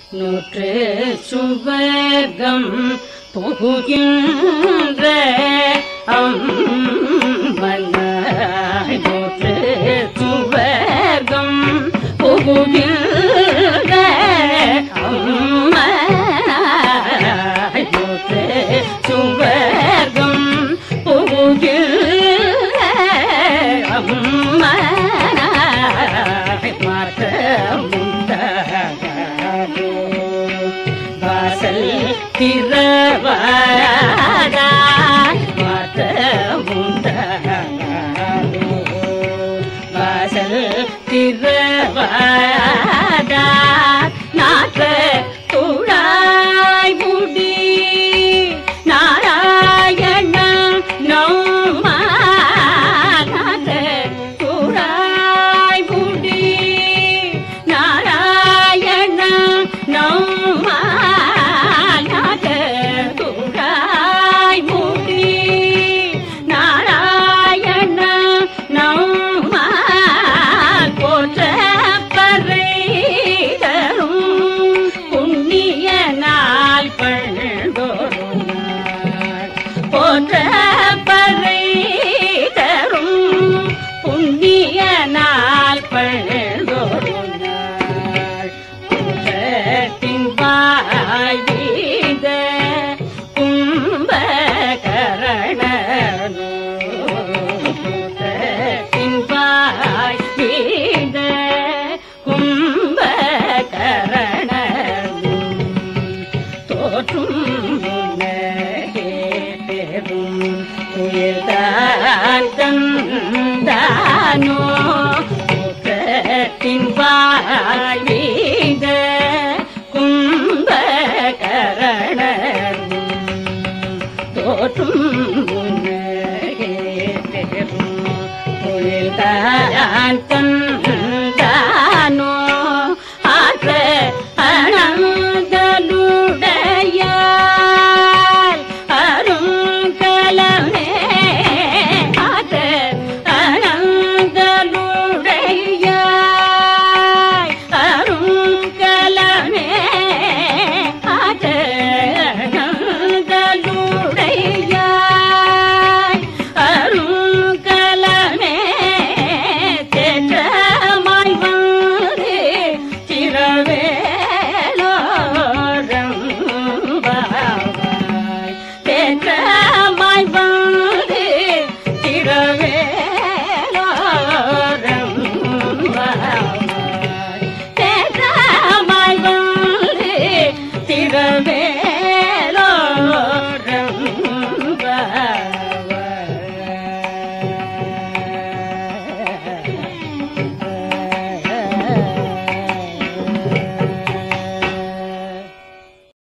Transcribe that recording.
நூற்று சுவர்க்கம் புகுகின்ற அம்மனாய் நூற்று சுவர்க்கம் புகுகின்ற அம்மனாய் நூற்று சுவர்க்கம் புகுகின்ற அம்மனாய் மாற்ற முந்தாகோ வாசல் திறவாரா மாற்ற முந்தாகோ வாசல் திறவாரா நாற்ற துழாய் முடி நாராயண நோமா நாற்ற துழாய் முடி நாராயண நோமா நாற்ற துழாய் முடி நாராயண நோமா போற்ற பறை தரும் புண்ணிய நாள் பழந்தோறும் நாள் போற்ற பறை தரும் புண்ணிய நாள் பழந்தோறும் நாள் குன்றத்தின் வாய் வீத கும்பகரணனோ குன்றத்தின் வாய் வீத கும்பகரணனோ தோற்றும் உலகே பெரும் உயிர்தான் தந்தானோ குற்றத்தின் வாய் வீத கும்பகரணனும் தோற்றும் உலகே பெரும் உயிர்தான்